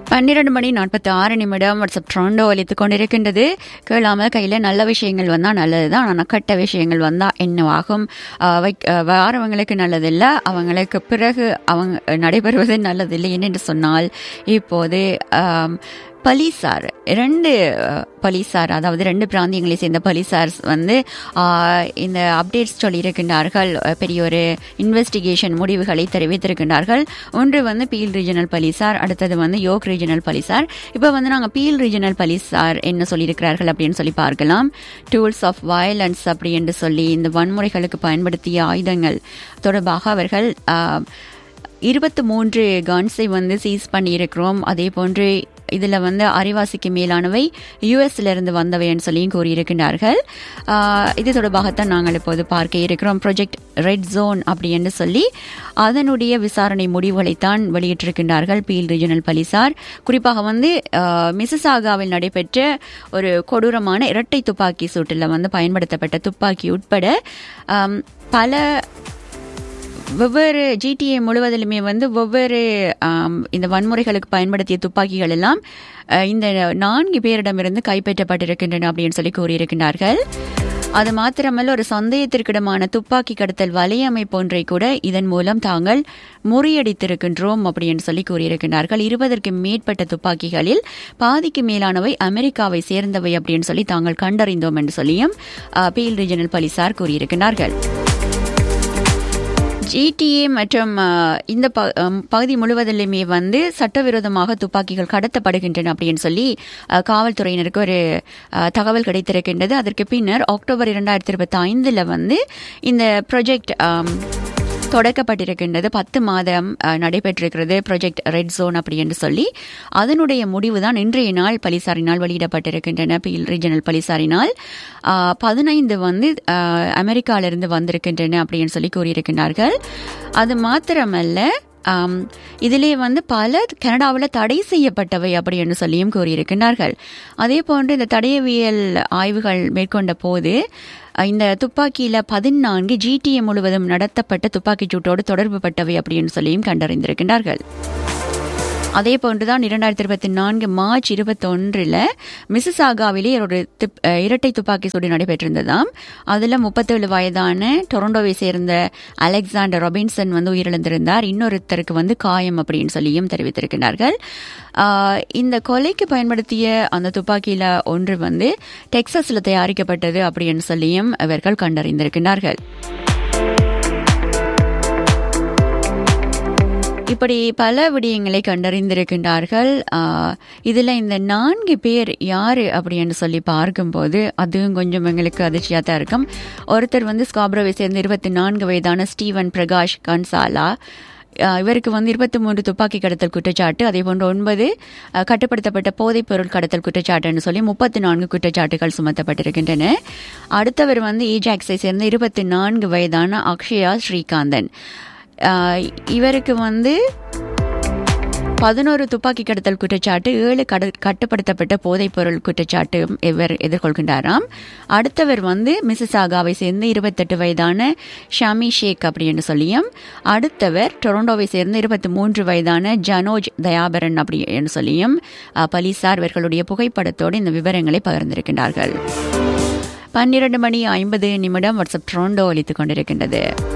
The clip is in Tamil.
பன்னிரண்டு மணி நாற்பத்தி ஆறு நிமிடம் வாட்ஸ்அப் ட்ரோண்டோ அளித்துக் கொண்டிருக்கின்றது கேளாம கையில நல்ல விஷயங்கள் வந்தா நல்லதுதான் ஆனால் கெட்ட விஷயங்கள் வந்தா என்னவாகும் ஆஹ் வைக்- ஆஹ் வாரவங்களுக்கு நல்லதில்லை அவங்களுக்கு பிறகு அவங்க நடைபெறுவது நல்லதில்லை என்னென்று சொன்னால் இப்போது ஆம், பலிசார் ரெண்டு அஹ், பலிசார் அதாவது ரெண்டு பிராந்தியங்களை சேர்ந்த பலிசார்ஸ் வந்து ஆஹ், இந்த அப்டேட்ஸ் சொல்லியிருக்கின்றார்கள் அஹ், பெரிய ஒரு இன்வெஸ்டிகேஷன் முடிவுகளை தெரிவித்திருக்கின்றார்கள் ஒன்று வந்து பீல் ரீஜனல் பலிசார் அடுத்தது வந்து யோக் ரீஜனல் பலிசார் இப்போ வந்து நாங்கள் பீல் ரீஜனல் பலிசார் என்ன சொல்லியிருக்கிறார்கள் அப்படின்னு சொல்லி பார்க்கலாம் டூல்ஸ் ஆஃப் வயலன்ஸ் அப்படி என்று சொல்லி இந்த வன்முறைகளுக்கு பயன்படுத்திய ஆயுதங்கள் தொடர்பாக அவர்கள் ஆஹ், இருபத்தி மூன்று கன்ஸை வந்து சீஸ் பண்ணியிருக்கிறோம் அதே போன்று இதில் வந்து அரைவாசிக்கு மேலானவை யூஎஸ்ல இருந்து வந்தவைன்னு சொல்லியும் கூறியிருக்கிறார்கள் ஆஹ் இது தொடர்பாகத்தான் நாங்கள் இப்போது பார்க்க இருக்கிறோம் ப்ரொஜெக்ட் ரெட் ஜோன் அப்படி என்று சொல்லி அதனுடைய விசாரணை முடிவுகளைத்தான் வெளியிட்டிருக்கின்றார்கள் பீல் ரீஜனல் பலிசார் குறிப்பாக வந்து ஆஹ் மிசிசாகாவில் நடைபெற்ற ஒரு கொடூரமான இரட்டை துப்பாக்கி சூட்டில் வந்து பயன்படுத்தப்பட்ட துப்பாக்கி உட்பட ஆம், பல வெவ்வேறு ஜிடிஏ முழுவதிலுமே வந்து வெவ்வேறு ஆம், இந்த வன்முறைகளுக்கு பயன்படுத்திய துப்பாக்கிகள் எல்லாம் அஹ், இந்த நான்கு பேரிடமிருந்து கைப்பற்றப்பட்டிருக்கின்றன அப்படின்னு சொல்லி கூறியிருக்கிறார்கள் அது மாத்திரமல்ல ஒரு சந்தேகத்திற்கிடமான துப்பாக்கி கடத்தல் வலையமைப்பு ஒன்றை கூட இதன் மூலம் தாங்கள் முறியடித்திருக்கின்றோம் அப்படின்னு சொல்லி கூறியிருக்கிறார்கள் இருபதற்கு மேற்பட்ட துப்பாக்கிகளில் பாதிக்கு மேலானவை அமெரிக்காவை சேர்ந்தவை அப்படின்னு சொல்லி தாங்கள் கண்டறிந்தோம் என்று சொல்லியும் அஹ், பீல் ரீஜனல் போலீசார் கூறியிருக்கிறார்கள் ஜிடிஏ மற்றும் அஹ், இந்த ப- அம், பகுதி முழுவதிலுமே வந்து சட்டவிரோதமாக துப்பாக்கிகள் கடத்தப்படுகின்றன அப்படின்னு சொல்லி அஹ், காவல்துறையினருக்கு ஒரு அஹ், தகவல் கிடைத்திருக்கின்றது அதற்கு பின்னர் அக்டோபர் இரண்டாயிரத்தி இருபத்தி ஐந்தில் வந்து இந்த ப்ரொஜெக்ட் தொடக்கப்பட்டிருக்கின்றது பத்து மாதம் அஹ், நடைபெற்றிருக்கிறது ப்ரொஜெக்ட் ரெட் ஜோன் அப்படி என்று சொல்லி அதனுடைய முடிவு தான் இன்றைய நாள் பலிசாரினால் வெளியிடப்பட்டிருக்கின்றன பீல் ரீஜனல் பலிசாரினால் அஹ், பதினைந்து வந்து அஹ், அமெரிக்காவிலிருந்து வந்திருக்கின்றன அப்படின்னு சொல்லி கூறியிருக்கிறார்கள் அது மாத்திரமல்ல ஆம், இதிலே வந்து பல கனடாவில் தடை செய்யப்பட்டவை அப்படின்னு சொல்லியும் கூறியிருக்கிறார்கள் அதே போன்று இந்த தடயவியல் ஆய்வுகள் மேற்கொண்ட போது அஹ், இந்த துப்பாக்கியில பதினான்கு ஜிடிஏ முழுவதும் நடத்தப்பட்ட துப்பாக்கிச் சூட்டோடு தொடர்பு பட்டவை அப்படின்னு சொல்லியும் கண்டறிந்திருக்கின்றார்கள் அதே போன்றுதான் இரண்டாயிரத்தி இருபத்தி நான்கு மார்ச் இருபத்தொன்றில் மிசிசாகாவிலே ஒரு துப்- அஹ் இரட்டை துப்பாக்கி சூடு நடைபெற்றிருந்ததாம் அதில் முப்பத்தேழு வயதான டொரண்டோவை சேர்ந்த அலெக்சாண்டர் ரொபின்சன் வந்து உயிரிழந்திருந்தார் இன்னொருத்தருக்கு வந்து காயம் அப்படின்னு சொல்லியும் தெரிவித்திருக்கிறார்கள் ஆஹ் இந்த கொலைக்கு பயன்படுத்திய அந்த துப்பாக்கியில ஒன்று வந்து டெக்சாஸில் தயாரிக்கப்பட்டது அப்படின்னு சொல்லியும் அவர்கள் கண்டறிந்திருக்கிறார்கள் இப்படி பல விடயங்களை கண்டறிந்திருக்கின்றார்கள் ஆஹ் இதுல இந்த நான்கு பேர் யாரு அப்படின்னு சொல்லி பார்க்கும்போது அதுவும் கொஞ்சம் எங்களுக்கு அதிர்ச்சியா தான் இருக்கும் ஒருத்தர் வந்து ஸ்காப்ரோவை சேர்ந்த இருபத்தி நான்கு வயதான ஸ்டீவன் பிரகாஷ் கன்சாலா ஆஹ் இவருக்கு வந்து இருபத்தி மூன்று துப்பாக்கி கடத்தல் குற்றச்சாட்டு அதே போன்று ஒன்பது ஆஹ் கட்டுப்படுத்தப்பட்ட போதைப் பொருள் கடத்தல் குற்றச்சாட்டுன்னு சொல்லி முப்பத்தி நான்கு குற்றச்சாட்டுகள் சுமத்தப்பட்டிருக்கின்றன அடுத்தவர் வந்து ஈஜாக்ஸை சேர்ந்த இருபத்தி நான்கு வயதான அக்ஷயா ஸ்ரீகாந்தன் ஆஹ் இவருக்கு வந்து பதினோரு துப்பாக்கி கடத்தல் குற்றச்சாட்டு ஏழு கட கட்டுப்படுத்தப்பட்ட போதைப் பொருள் குற்றச்சாட்டு இவர் எதிர்கொள்கின்றாராம் அடுத்தவர் வந்து மிசிசாகாவை சேர்ந்து இருபத்தெட்டு வயதான ஷாமி ஷேக் அப்படின்னு சொல்லியும் அடுத்தவர் டொரண்டோவை சேர்ந்த இருபத்தி மூன்று வயதான ஜனோஜ் தயாபரன் அப்படின்னு சொல்லியும் அஹ், போலீசார் இவர்களுடைய புகைப்படத்தோடு இந்த விவரங்களை பகிர்ந்திருக்கின்றார்கள் பன்னிரண்டு மணி ஐம்பது நிமிடம் வாட்ஸ்அப் டொரண்டோ அளித்துக் கொண்டிருக்கின்றது